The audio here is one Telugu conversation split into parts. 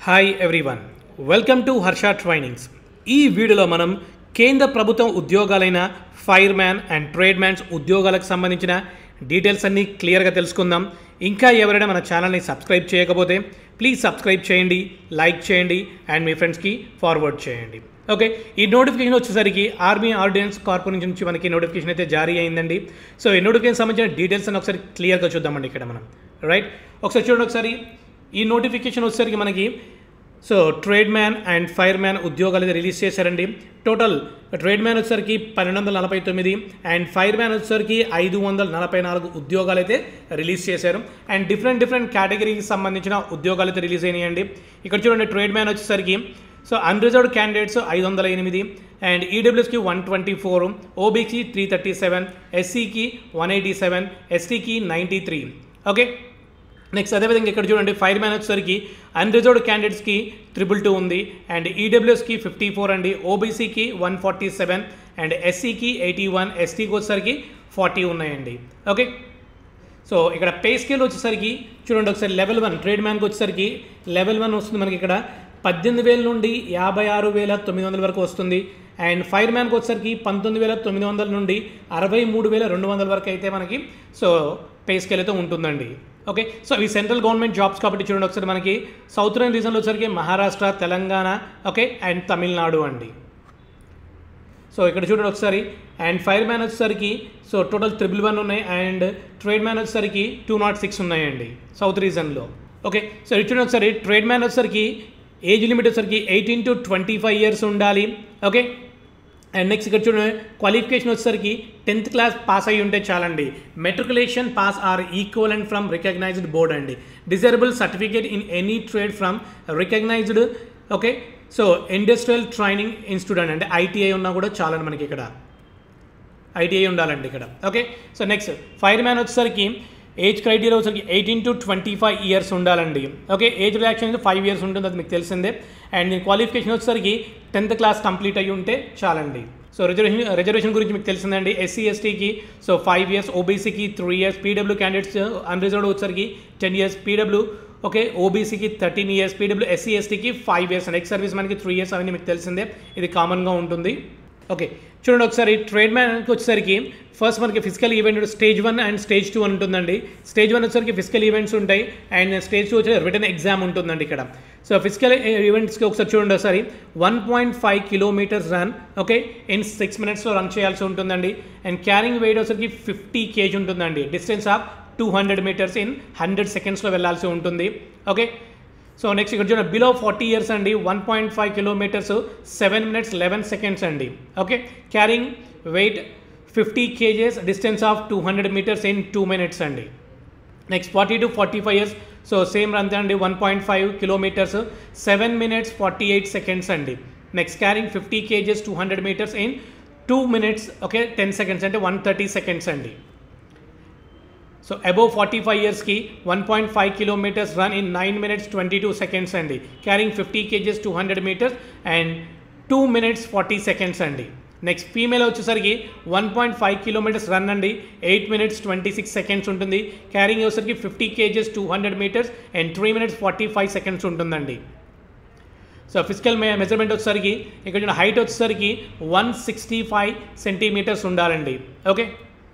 hi everyone welcome to Harsha trainings ఈ వీడియోలో మనం కేంద్ర ప్రభుత్వం ఉద్యోగాలైన fireman and tradesmen ఉద్యోగాలకు సంబంధించిన డీటెయిల్స్ అన్నీ క్లియర్గా తెలుసుకుందాం ఇంకా ఎవరైనా మన ఛానల్ని సబ్స్క్రైబ్ చేయకపోతే ప్లీజ్ సబ్స్క్రైబ్ చేయండి లైక్ చేయండి అండ్ మీ ఫ్రెండ్స్కి ఫార్వర్డ్ చేయండి ఓకే ఈ నోటిఫికేషన్ వచ్చేసరికి ఆర్మీ ఆర్డినెన్స్ కార్పొరేషన్ నుంచి మనకి నోటిఫికేషన్ అయితే జారీ అయిందండి సో ఈ నోటిఫికేషన్ సంబంధించిన డీటెయిల్స్ అని ఒకసారి క్లియర్గా చూద్దామండి ఇక్కడ మనం రైట్ ఒకసారి చూడండి ఒకసారి ఈ నోటిఫికేషన్ వచ్చేసరికి మనకి so tradesman and fireman ఉద్యోగాలు అయితే రిలీజ్ చేశారండి టోటల్ ట్రేడ్ మ్యాన్ వచ్చేసరికి పన్నెండు వందల నలభై తొమ్మిది అండ్ ఫైర్ మ్యాన్ వచ్చేసరికి ఐదు వందల నలభై నాలుగు ఉద్యోగాలు అయితే రిలీజ్ చేశారు అండ్ డిఫరెంట్ డిఫరెంట్ కేటగిరీకి సంబంధించిన ఉద్యోగాలు అయితే రిలీజ్ అయినాయండి ఇక్కడ చూడండి ట్రేడ్ మ్యాన్ వచ్చేసరికి సో అన్రిజర్వ్డ్ క్యాండిడేట్స్ ఐదు వందల ఎనిమిది అండ్ ఈడబ్ల్యూఎస్కి వన్ ట్వంటీ ఫోర్ ఓబీకి త్రీ థర్టీ సెవెన్ ఎస్సీకి వన్ ఎయిటీ సెవెన్ ఎస్టీకి నైంటీ త్రీ ఓకే నెక్స్ట్ అదేవిధంగా ఇక్కడ చూడండి ఫైర్ మ్యాన్ వచ్చేసరికి అన్రిజర్వ్డ్ క్యాండిడేట్స్కి త్రిబుల్ టూ ఉంది అండ్ ఈడబ్ల్యూఎస్కి ఫిఫ్టీ ఫోర్ అండి ఓబీసీకి వన్ ఫార్టీ సెవెన్ అండ్ ఎస్సీకి ఎయిటీ వన్ ఎస్టీకి వచ్చేసరికి ఫార్టీ ఉన్నాయండి ఓకే సో ఇక్కడ పే స్కేల్ వచ్చేసరికి చూడండి ఒకసారి లెవెల్ వన్ ట్రేడ్ మ్యాన్కి వచ్చేసరికి లెవెల్ వన్ వస్తుంది మనకి ఇక్కడ పద్దెనిమిది వేల నుండి యాభై ఆరు వేల తొమ్మిది వందల వరకు వస్తుంది అండ్ ఫైర్ మ్యాన్కి వచ్చేసరికి పంతొమ్మిది వేల తొమ్మిది వందల నుండి అరవై మూడు వేల రెండు వందల వరకు అయితే మనకి సో పే స్కేల్ అయితే ఉంటుందండి ఓకే సో ఇవి సెంట్రల్ గవర్నమెంట్ జాబ్స్ కాబట్టి చూడండి ఒకసారి మనకి సౌత్రన్ రీజన్లో వచ్చరికి మహారాష్ట్ర తెలంగాణ ఓకే అండ్ తమిళనాడు అండి సో ఇక్కడ చూడండి ఒకసారి అండ్ ఫైర్ మ్యాన్ వచ్చేసరికి సో టోటల్ త్రిబుల్ వన్ ఉన్నాయి అండ్ ట్రేడ్ మ్యాన్ వచ్చేసరికి టూ నాట్ సిక్స్ ఉన్నాయండి సౌత్ రీజన్లో ఓకే సో ఇది చూడండి ఒకసారి ట్రేడ్ మ్యాన్ వచ్చేసరికి ఏజ్ లిమిట్ వచ్చేసరికి eighteen to twenty five years ఉండాలి ఓకే అండ్ నెక్స్ట్ ఇక్కడ చూడండి క్వాలిఫికేషన్ వచ్చేసరికి టెన్త్ క్లాస్ పాస్ అయ్యి ఉంటే చాలండి matriculation pass or equal and from recognised board అండి desirable certificate in any trade from recognised okay so industrial training institute అంటే ఐటీఐ ఉన్నా కూడా చాలండి మనకి ఇక్కడ ఐటీఐ ఉండాలండి ఇక్కడ okay so next fireman వచ్చేసరికి ఏజ్ క్రైటీరియా వచ్చేసరికి eighteen to twenty five years ఉండాలండి okay age relaxation five years ఉంటుంది అది మీకు తెలిసిందే అండ్ దీని క్వాలిఫికేషన్ వచ్చేసరికి టెన్త్ క్లాస్ కంప్లీట్ అయ్యి ఉంటే చాలండి సో రిజర్వేషన్ రిజర్వేషన్ గురించి మీకు తెలిసిందండి ఎస్సీ ఎస్టీకి సో ఫైవ్ ఇయర్స్ ఓబీసీకి three years PW candidates unreserved వచ్చేసరికి టెన్ ఇయర్స్ పీడబ్ల్యూ ఓకే ఓబీసీకి థర్టీన్ ఇయర్స్ పీడబ్ల్యూ ఎస్సీ ఎస్టీకి five years and ex service మనకి త్రీ ఇయర్స్ అవన్నీ మీకు తెలిసిందే ఇది కామన్గా ఉంటుంది ఓకే చూడండి ఒకసారి ట్రేడ్ మ్యాన్కి వచ్చేసరికి ఫస్ట్ మనకి physical event stage one and stage two అని ఉంటుందండి స్టేజ్ వన్ వచ్చేసరికి ఫిజికల్ ఈవెంట్స్ ఉంటాయి అండ్ స్టేజ్ టూ వచ్చి రిటర్న్ ఎగ్జామ్ ఉంటుందండి ఇక్కడ సో ఫిజికల్ ఈవెంట్స్కి ఒకసారి చూడండి ఒకసారి one point five kilometres run okay in six మినిట్స్లో రన్ చేయాల్సి ఉంటుందండి అండ్ క్యారింగ్ వెయిట్ వచ్చేసరికి ఫిఫ్టీ కేజీ ఉంటుందండి distance of two hundred metres in hundred సెకండ్స్లో వెళ్ళాల్సి ఉంటుంది ఓకే సో నెక్స్ట్ ఇక్కడ చూడండి బిలో ఫార్టీ ఇయర్స్ అండి one point five kilometres seven minutes eleven seconds అండి okay carrying weight fifty KGs distance of two hundred metres in two minutes అండి next forty to forty five years so same అంతే అండి one point five kilometres seven minutes forty eight seconds అండి next carrying fifty KGs two hundred metres in two minutes okay ten seconds అంటే వన్ థర్టీ సెకండ్స్ అండి సో అబోవ్ ఫార్టీ ఫైవ్ ఇయర్స్కి one point five kilometres run in nine minutes twenty two seconds అండి carrying fifty KGs two hundred metres and two minutes forty seconds అండి నెక్స్ట్ ఫీమేల్ వచ్చేసరికి one point five kilometres run అండి eight minutes twenty six seconds ఉంటుంది క్యారింగ్ వచ్చేసరికి fifty KGs two hundred metres and three minutes forty five seconds ఉంటుందండి సో ఫిజికల్ మె మెజర్మెంట్ వచ్చేసరికి ఇక్కడ హైట్ వచ్చేసరికి వన్ సిక్స్టీ ఫైవ్ సెంటీమీటర్స్ ఉండాలండి ఓకే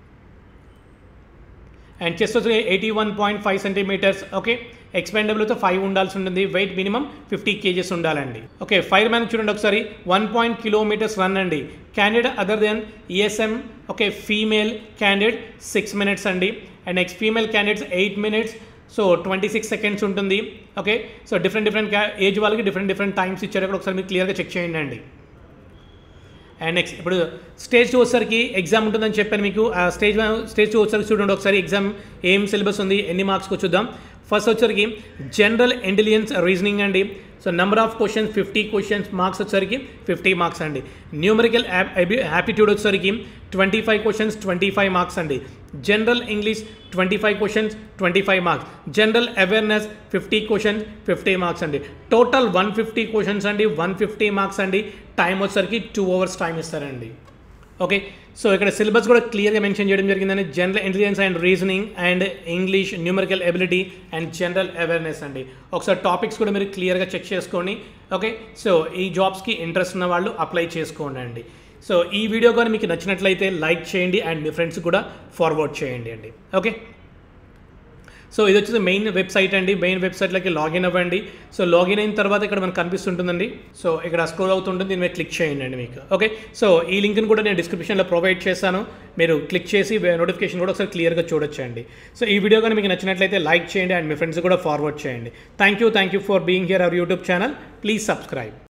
అండ్ చెస్ట్ వచ్చి eighty one point five centimetres okay ఎక్స్పెండబుల్తో ఫైవ్ ఉండాల్సి ఉంటుంది వెయిట్ మినిమం ఫిఫ్టీ కేజెస్ ఉండాలండి ఓకే ఫైర్ మ్యాన్ చూడండి ఒకసారి వన్ పాయింట్ కిలోమీటర్స్ రన్ అండి candidate other than ESM okay female candidate six minutes అండి and next female candidates eight minutes so twenty six seconds ఉంటుంది okay so different different age వాళ్ళకి డిఫరెంట్ డిఫరెంట్ టైమ్స్ ఇచ్చారు అక్కడ ఒకసారి మీరు క్లియర్గా చెక్ చేయండి అండి అండ్ నెక్స్ట్ ఇప్పుడు స్టేజ్ టూ వచ్చేసరికి ఎగ్జామ్ ఉంటుందని చెప్పాను మీకు ఆ స్టేజ్ స్టేజ్ టూ వచ్చేసరికి చూడండి ఒకసారి ఎగ్జామ్ ఏం సిలబస్ ఉంది ఎన్ని మార్క్స్కి చూద్దాం ఫస్ట్ వచ్చరికి జనరల్ ఇంటెలిజెన్స్ రీజనింగ్ అండి so number of questions fifty questions marks వచ్చేసరికి ఫిఫ్టీ మార్క్స్ అండి న్యూమరికల్ హ్యాపిట్యూడ్ వచ్చేసరికి twenty five questions twenty five marks అండి general English twenty five questions twenty five marks general awareness fifty questions fifty marks అండి టోటల్ వన్ ఫిఫ్టీ క్వశ్చన్స్ అండి వన్ ఫిఫ్టీ మార్క్స్ అండి టైం వచ్చేసరికి టూ అవర్స్ టైం ఇస్తారండి ఓకే సో ఇక్కడ సిలబస్ కూడా క్లియర్గా మెన్షన్ చేయడం జరిగిందని general intelligence and reasoning and English numerical ability and general awareness అండి ఒకసారి టాపిక్స్ కూడా మీరు క్లియర్గా చెక్ చేసుకోండి ఓకే సో ఈ జాబ్స్కి ఇంట్రెస్ట్ ఉన్న వాళ్ళు అప్లై చేసుకోండి అండి సో ఈ వీడియో కానీ మీకు నచ్చినట్లయితే లైక్ చేయండి అండ్ మీ ఫ్రెండ్స్ కూడా ఫార్వర్డ్ చేయండి అండి ఓకే సో ఇది వచ్చేసి మెయిన్ వెబ్సైట్ అండి మెయిన్ వెబ్సైట్లోకి లాగిన్ అవ్వండి సో లాగిన్ అయిన తర్వాత ఇక్కడ మనకు కనిపిస్తుంటుందండి సో ఇక్కడ స్క్రోల్ అవుతుంటుంది దీని మీద క్లిక్ చేయండి అండి మీకు ఓకే సో ఈ లింక్ని కూడా నేను డిస్క్రిప్షన్లో ప్రొవైడ్ చేశాను మీరు క్లిక్ చేసి నోటిఫికేషన్ కూడా ఒకసారి క్లియర్గా చూడొచ్చండి సో ఈ వీడియో కానీ మీకు నచ్చినట్లయితే లైక్ చేయండి అండ్ మీ ఫ్రెండ్స్ కూడా ఫార్వర్డ్ చేయండి thank you thank you for being here our YouTube channel please subscribe